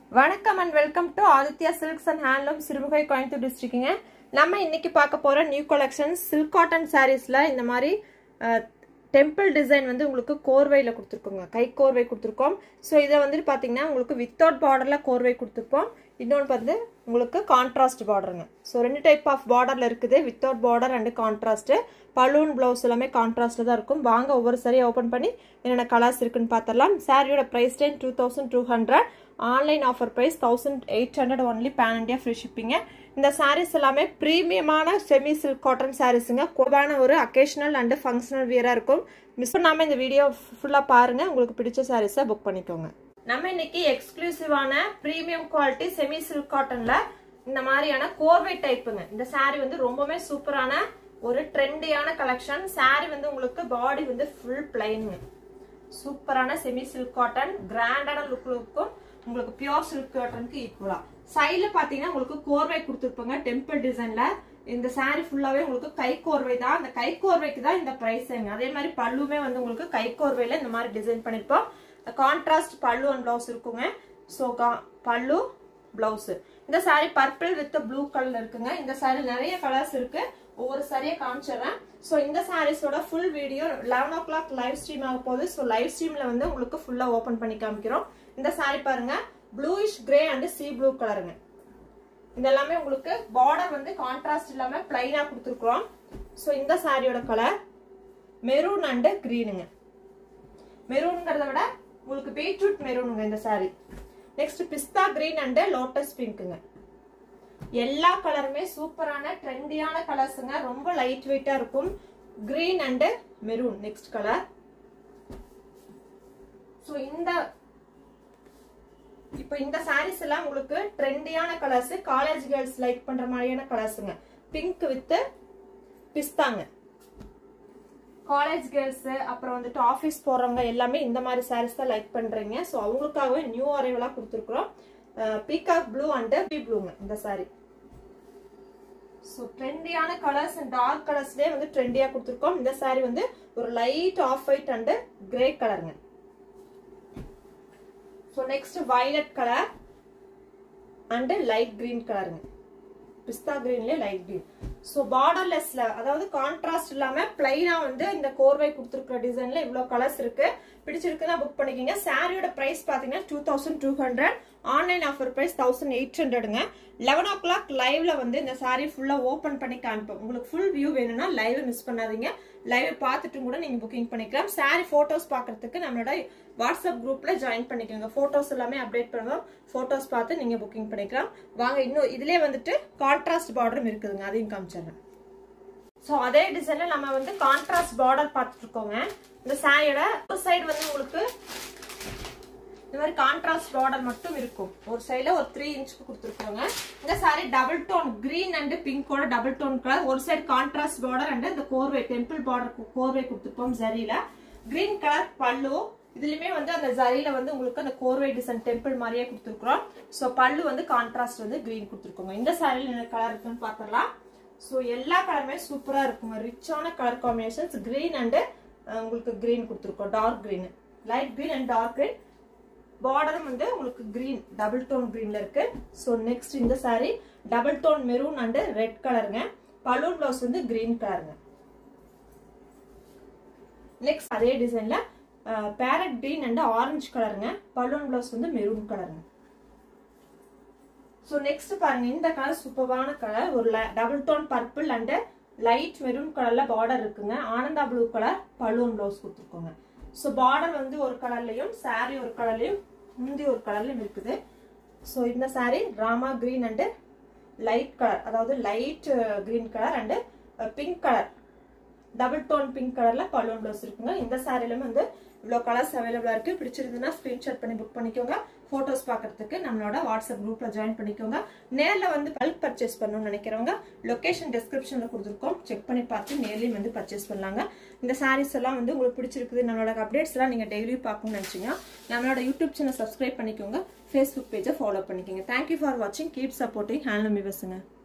வணக்கம் and welcome to Aditya silks and handloom Sirumugai Coimbatore டிஸ்ட்ரிக்ட்டுங்க நம்ம இன்னைக்கு பார்க்க போற நியூ கலெக்ஷன்ஸ் சில்க் காட்டன் சாரீஸ்ல இந்த மாதிரி டெம்பிள் டிசைன் வந்து உங்களுக்கு கோர்வையில் கொடுத்துருக்கோங்க கை கோர்வை கொடுத்துருக்கோம் ஸோ இதை வந்துட்டு பார்த்தீங்கன்னா உங்களுக்கு வித்தவுட் பார்டரில் கோர்வை கொடுத்துருப்போம் இன்னொன்று வந்து உங்களுக்கு கான்ட்ராஸ்ட் பார்டருங்க ஸோ ரெண்டு டைப் ஆஃப் பார்டரில் இருக்குது without border and contrast balloon blouse எல்லாமே கான்ட்ராஸ்ட்டில் தான் இருக்கும் வாங்க ஒவ்வொரு சாரியை ஓப்பன் பண்ணி என்னென்ன கலர்ஸ் இருக்குன்னு பார்த்துடலாம் சாரியோட price ten two thousand two hundred online offer price thousand eight hundred only pan India free ஷிப்பிங்க இந்த சாரீஸ் எல்லாமே ப்ரீமியமான செமி சில்க் காட்டன் சாரீஸுங்க கோபான ஒரு அக்கேஷனல் அண்டு ஃபங்க்ஷனல் வியராக இருக்கும் மிஸ் பண்ணாமல் இந்த வீடியோ ஃபுல்லாக பாருங்கள் உங்களுக்கு பிடிச்ச சாரீஸை புக் பண்ணிக்கோங்க நம்ம இன்னைக்கு எக்ஸ்க்ளூசிவான ப்ரீமியம் குவாலிட்டி செமி சில்க் காட்டன்ல இந்த மாதிரியான கோர்வை டைப்புங்க இந்த சாரீ வந்து ரொம்பவே சூப்பரான ஒரு ட்ரெண்டியான கலெக்ஷன் சாரீ வந்து உங்களுக்கு பாடி வந்து ஃபுல் பிளைனுங்க சூப்பரான செமி சில்க் காட்டன் கிராண்டான லுக் லுக்கும் உங்களுக்கு பியோர் சில்க் காட்டனுக்கு ஈக்குவலா சைட்ல பாத்தீங்கன்னா உங்களுக்கு கோர்வை கொடுத்துருப்பாங்க டெம்பிள் டிசைன்ல இந்த சாரி ஃபுல்லாவே உங்களுக்கு கை கோர்வை தான் இந்த கை கோர்வைக்கு தான் இந்த பிரைஸுங்க அதே மாதிரி பல்லுமே வந்து உங்களுக்கு கை கோர்வையில இந்த மாதிரி டிசைன் பண்ணிருப்போம் கான்ட்ராஸ்ட் பல்லு அண்ட் பிளவுஸ் இருக்குங்க ஸோ பல்லு பிளவுஸ் இந்த sari purple with blue colour இருக்குங்க இந்த சாரி நிறைய கலர்ஸ் இருக்கு ஒவ்வொரு சாரியை காமிச்சிடுறேன் ஸோ இந்த சாரீஸோட full video eleven o'clock live stream ஆக போகுது ஸோ லைவ் ஸ்ட்ரீம்ல வந்து உங்களுக்கு ஃபுல்லா ஓப்பன் பண்ணி காமிக்கிறோம் இந்த சாரி பாருங்க bluish grey and sea blue கலருங்க இது எல்லாமே உங்களுக்கு பார்டர் வந்து கான்ட்ராஸ்ட் இல்லாம பிளைனா கொடுத்துருக்குறோம் ஸோ இந்த சாரியோட கலர் மெரூன் அண்ட் கிரீனுங்க மெரூன்ங்கிறத விட உங்களுக்கு பீட்ரூட் மெரூனுங்க இந்த sari next pista green and lotus பிங்க்குங்க எல்லா கலருமே சூப்பரான ட்ரெண்டியான கலர்ஸுங்க ரொம்ப லைட் வெயிட்டா இருக்கும் green and maroon next colour so இந்த இப்போ இந்த சாரீஸ் எல்லாம் உங்களுக்கு ட்ரெண்டியான கலர்ஸ் காலேஜ் கேர்ள்ஸ் லைக் பண்ற மாதிரியான கலர்ஸுங்க பிங்க் வித் பிஸ்தாங்க காலேஜ் கேர்ள்ஸ் அப்புறம் வந்துட்டு ஆஃபீஸ் போறவங்க எல்லாமே இந்த மாதிரி சாரீஸ் தான் லைக் பண்றீங்க ஸோ அவங்களுக்காகவே நியூ அரைவலா கொடுத்துருக்குறோம் பீகாக் ப்ளூ அண்ட் பி ப்ளூங்க இந்த சாரி ஸோ ட்ரெண்டியான கலர்ஸ் அண்ட் டார்க் கலர்ஸ்லேயே வந்து ட்ரெண்டியாக கொடுத்துருக்கோம் இந்த சாரி வந்து ஒரு light off white and grey கலருங்க so next violet colour and light green கலருங்க பிஸ்தா கிரீன்லேயே லைட் கிரீன் ஸோ பார்டர்லெஸ்ல அதாவது கான்ட்ராஸ்ட் இல்லாம பிளைனா வந்து இந்த கோர்வை கொடுத்துருக்குற டிசைன்ல இவ்வளோ கலர்ஸ் இருக்கு பிடிச்சிருக்குன்னா புக் பண்ணிக்கோங்க சாரியோட பிரைஸ் பாத்தீங்கன்னா two thousand two hundred online offer price thousand eight ஹண்ட்ரடுங்க லெவன் ஓ கிளாக் லைவ்ல வந்து இந்த சாரி ஃபுல்லா ஓப்பன் பண்ணி காமிப்போம் உங்களுக்கு ஃபுல் வியூ வேணும்னா லைவ் மிஸ் பண்ணாதீங்க லைவ் பார்த்துட்டு கூட நீங்க புக்கிங் பண்ணிக்கலாம் சாரி போட்டோஸ் பாக்குறதுக்கு நம்மளோட வாட்ஸ்அப் குரூப்ல ஜாயின் பண்ணிக்கோங்க போட்டோஸ் எல்லாமே அப்டேட் பண்ணுவோம் போட்டோஸ் பார்த்து நீங்க புக்கிங் பண்ணிக்கலாம் வாங்க இன்னும் இதுலயே வந்துட்டு கான்ட்ராஸ்ட் பார்டரும் இருக்குதுங்க அதையும் காமிச்சிடுறேன் ஸோ அதே டிசைன்ல நம்ம வந்து கான்ட்ராஸ்ட் பார்டர் பார்த்துட்டு இருக்கோங்க இந்த சாரியோட ஒரு சைடு வந்து உங்களுக்கு இந்த மாதிரி கான்ட்ராஸ்ட் பார்டர் மட்டும் இருக்கும் ஒரு சைடுல ஒரு த்ரீ இன்ச்சுக்கு கொடுத்துருக்கோங்க இந்த sari double tone green and பிங்கோட டபுள் டோன் கலர் ஒரு சைடு கான்ட்ராஸ்ட் பார்டர் அண்ட் இந்த கோர்வை டெம்பிள் பார்டர் கோர்வை கொடுத்துருப்போம் ஜரியில கிரீன் கலர் பல்லு இதுலயுமே வந்து அந்த ஜரியில வந்து உங்களுக்கு அந்த கோர்வை டிசைன் டெம்பிள் மாதிரியே கொடுத்துருக்கோம் ஸோ பல்லு வந்து கான்ட்ராஸ்ட் வந்து கிரீன் கொடுத்துருக்கோங்க இந்த சாரியில் என்ன கலர் இருக்குன்னு பார்த்துடலாம் ஸோ எல்லா கலருமே சூப்பரா இருக்குங்க ரிச்சான கலர் காம்பினேஷன்ஸ் கிரீன் அண்ட் உங்களுக்கு கிரீன் கொடுத்துருக்கோம் dark green light green and dark green பார்டரும் வந்து உங்களுக்கு கிரீன் டபுள் டோன் கிரீன்ல இருக்கு ஸோ நெக்ஸ்ட் இந்த sari double tone maroon and red கலருங்க பலூன் பிளவுஸ் வந்து கிரீன் கலருங்க நெக்ஸ்ட் அதே டிசைன்ல பேரட் கிரீன் அண்ட் ஆரஞ்சு கலருங்க பலூன் பிளவுஸ் வந்து மெரூன் கலருங்க ஸோ நெக்ஸ்ட் பாருங்க இந்த கலர் சூப்பரான கலர் ஒரு double tone purple and light maroon கலர்ல பார்டர் இருக்குங்க Ananda blue colour balloon blouse கொடுத்துருக்கோங்க ஸோ பார்டர் வந்து ஒரு கலர்லையும் சாரி ஒரு கலர்லையும் முந்தி ஒரு கலர்லையும் இருக்குது ஸோ இந்த sari Rama green and light colour அதாவது light green colour and pink colour double tone pink கலர்ல பலூன் ப்ளவுஸ் இருக்குங்க இந்த சாரிலுமே வந்து இவ்வளோ கலர்ஸ் அவைலபிளா இருக்கு பிடிச்சிருந்ததுன்னா ஸ்கிரீன்ஷாட் பண்ணி புக் பண்ணிக்கோங்க போட்டோஸ் பார்க்கறதுக்கு நம்மளோட வாட்ஸ்அப் குரூப்ல ஜாயின் பண்ணிக்கோங்க நேரில் வந்து பல்க் பர்ச்சேஸ் பண்ணணும்னு நினைக்கிறவங்க லொகேஷன் டிஸ்கிரிப்ஷன்ல கொடுத்துருக்கோம் செக் பண்ணி பார்த்து நேர்லையும் வந்து பர்ச்சேஸ் பண்ணலாங்க இந்த சாரீஸ் எல்லாம் வந்து உங்களுக்கு பிடிச்சிருக்குது நம்மளோட அப்டேட்ஸ் எல்லாம் நீங்க டெய்லி பார்க்கணும்னு நினைச்சீங்கன்னா நம்மளோட யூடியூப் சேனல் சப்ஸ்கிரைப் பண்ணிக்கோங்க ஃபேஸ்புக் பேஜை ஃபாலோ பண்ணிக்கோங்க தேங்க்யூ ஃபார் வாட்சிங் கீப் சப்போர்ட்டிங் ஹேண்ட்லூம் விவசுங்க